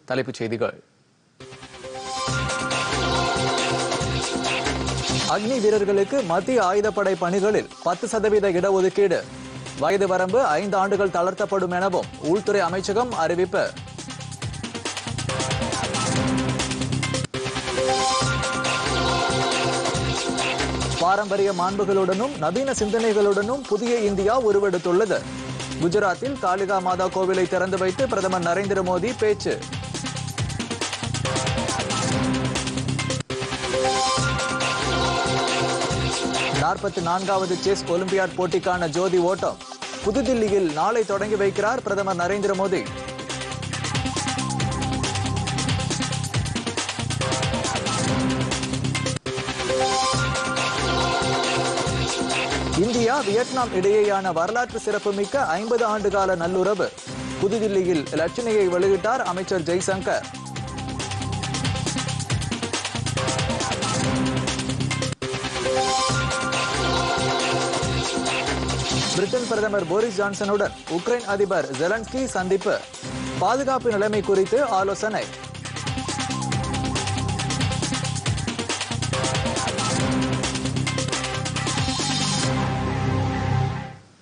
தலைப்புச் செய்திகள் அக்னி வீரர்களுக்கு மத்திய ஆயுதப்படை பணிகளில் பத்து சதவீத இடஒதுக்கீடு வயது வரம்பு ஐந்து ஆண்டுகள் தளர்த்தப்படும் எனவும் உள்துறை அமைச்சகம் அறிவிப்பு பாரம்பரிய மாண்புகளுடனும் நவீன சிந்தனைகளுடனும் புதிய இந்தியா உருவெடுத்துள்ளது குஜராத்தில் காளிகா மாதா கோவிலை திறந்து வைத்து பிரதமர் நரேந்திர மோடி பேச்சு நாற்பத்தி நான்காவது செஸ் ஒலிம்பியாட் போட்டிக்கான ஜோதி ஓட்டம் புதுதில்லியில் நாளை தொடங்கி வைக்கிறார் பிரதமர் நரேந்திர மோடி இந்தியா வியட்நாம் இடையேயான வரலாற்று சிறப்புமிக்க ஐம்பது ஆண்டுகால நல்லுறவு புதுதில்லியில் லட்சணையை வெளியிட்டார் அமைச்சர் ஜெய்சங்கர் பிரிட்டன் பிரதமர் போரிஸ் ஜான்சனுடன் உக்ரைன் அதிபர் ஜெலன்ஸ்கி சந்திப்பு பாதுகாப்பு நிலைமை குறித்து ஆலோசனை